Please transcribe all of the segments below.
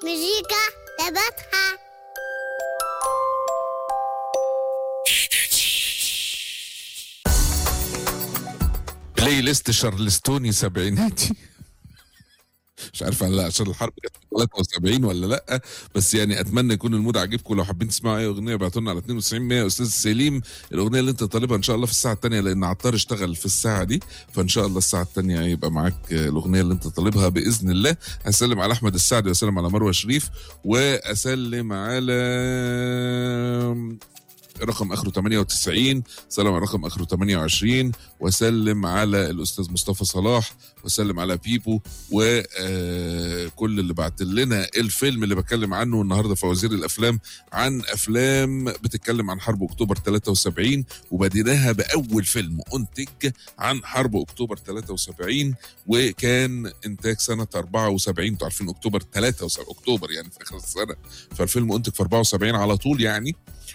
مزيكا تبعتها بلاي ليست شارلستوني سبعيناتي مش عارف لا عشان الحرب كانت في 73 ولا لا بس يعني اتمنى يكون المود عاجبكم لو حابين تسمعوا اي اغنيه ابعتوا لنا على 92 100 استاذ سليم الاغنيه اللي انت طالبها ان شاء الله في الساعه الثانيه لان عطار اشتغل في الساعه دي فان شاء الله الساعه الثانيه يبقى معاك الاغنيه اللي انت طالبها باذن الله اسلم على احمد السعدي واسلم على مروه شريف واسلم على رقم اخره 98 سلم على رقم اخره 28 وسلم على الاستاذ مصطفى صلاح وسلم على بيبو وكل اللي بعت لنا الفيلم اللي بتكلم عنه النهارده فوازير الافلام عن افلام بتتكلم عن حرب اكتوبر 73 وبديناها باول فيلم انتج عن حرب اكتوبر 73 وكان انتاج سنه 74 انتوا عارفين اكتوبر 73 اكتوبر يعني في اخر السنه فالفيلم انتج في 74 على طول يعني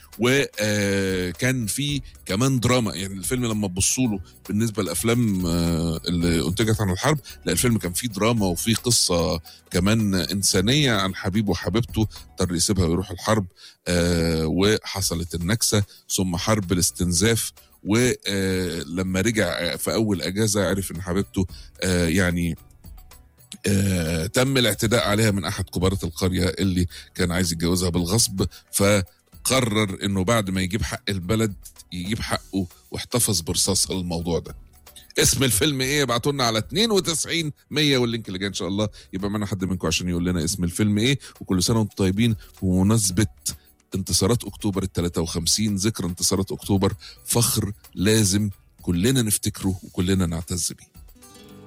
وكان في كمان دراما يعني الفيلم لما تبصوا له بالنسبه للافلام آه، اللي انتجت عن الحرب لا الفيلم كان فيه دراما وفيه قصه كمان انسانيه عن حبيبه وحبيبته اضطر يسيبها ويروح الحرب آه، وحصلت النكسه ثم حرب الاستنزاف ولما رجع في اول اجازه عرف ان حبيبته آه، يعني آه، تم الاعتداء عليها من احد كبارة القريه اللي كان عايز يتجوزها بالغصب فقرر انه بعد ما يجيب حق البلد يجيب حقه واحتفظ برصاص الموضوع ده اسم الفيلم ايه ابعتوا لنا على 92 100 واللينك اللي جاي ان شاء الله يبقى معانا حد منكم عشان يقول لنا اسم الفيلم ايه وكل سنه وانتم طيبين بمناسبه انتصارات اكتوبر ال 53 ذكرى انتصارات اكتوبر فخر لازم كلنا نفتكره وكلنا نعتز بيه